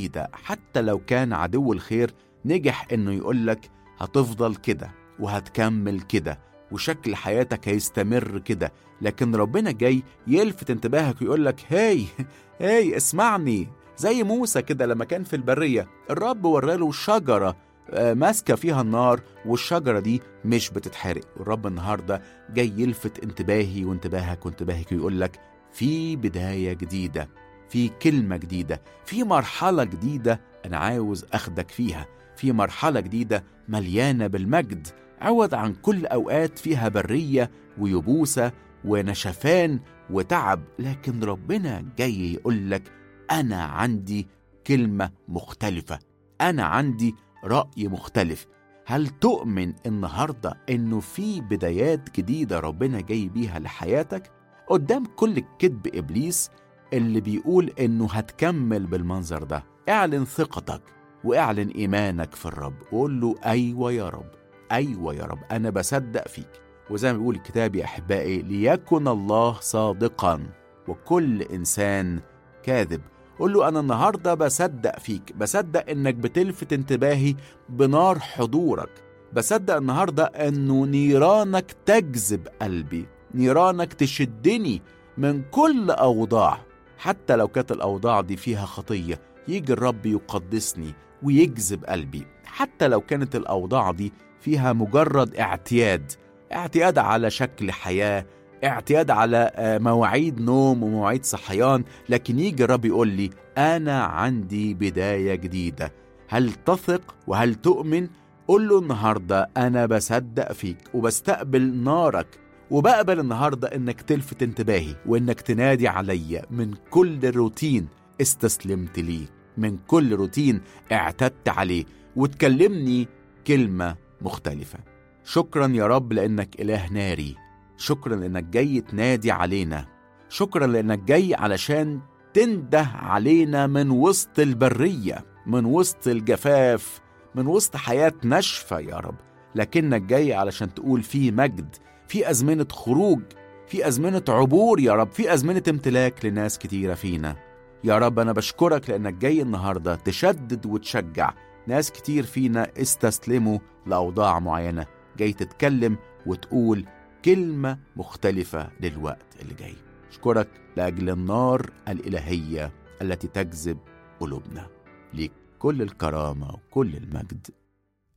جديدة حتى لو كان عدو الخير نجح إنه يقولك هتفضل كده وهتكمل كده وشكل حياتك هيستمر كده لكن ربنا جاي يلفت انتباهك ويقولك هاي هاي اسمعني زي موسى كده لما كان في البرية الرب وراله شجرة آه، ماسكة فيها النار والشجرة دي مش بتتحرق والرب النهاردة جاي يلفت انتباهي وانتباهك وانتباهك ويقول لك في بداية جديدة في كلمة جديدة في مرحلة جديدة أنا عاوز أخدك فيها في مرحلة جديدة مليانة بالمجد عوض عن كل أوقات فيها برية ويبوسة ونشفان وتعب لكن ربنا جاي يقول لك أنا عندي كلمة مختلفة أنا عندي رأي مختلف هل تؤمن النهاردة إنه في بدايات جديدة ربنا جاي بيها لحياتك؟ قدام كل كذب إبليس اللي بيقول إنه هتكمل بالمنظر ده اعلن ثقتك واعلن إيمانك في الرب وقول له أيوة يا رب أيوة يا رب أنا بصدق فيك وزي ما بيقول الكتاب يا أحبائي ليكن الله صادقا وكل إنسان كاذب قول له أنا النهاردة بصدق فيك بصدق إنك بتلفت انتباهي بنار حضورك بصدق النهاردة إنه نيرانك تجذب قلبي نيرانك تشدني من كل أوضاع حتى لو كانت الأوضاع دي فيها خطية يجي الرب يقدسني ويجذب قلبي حتى لو كانت الأوضاع دي فيها مجرد اعتياد اعتياد على شكل حياة اعتياد على آه، مواعيد نوم ومواعيد صحيان لكن يجي الرب يقول لي أنا عندي بداية جديدة هل تثق وهل تؤمن قول له النهاردة أنا بصدق فيك وبستقبل نارك وبقبل النهاردة إنك تلفت انتباهي وإنك تنادي عليا من كل روتين استسلمت ليه من كل روتين اعتدت عليه وتكلمني كلمة مختلفة شكرا يا رب لأنك إله ناري شكرا لأنك جاي تنادي علينا شكرا لأنك جاي علشان تنده علينا من وسط البرية من وسط الجفاف من وسط حياة ناشفة يا رب لكنك جاي علشان تقول في مجد في أزمنة خروج في أزمنة عبور يا رب في أزمنة امتلاك لناس كتيرة فينا يا رب أنا بشكرك لأنك جاي النهاردة تشدد وتشجع ناس كتير فينا استسلموا لأوضاع معينة جاي تتكلم وتقول كلمة مختلفة للوقت اللي جاي أشكرك لأجل النار الإلهية التي تجذب قلوبنا ليك كل الكرامة وكل المجد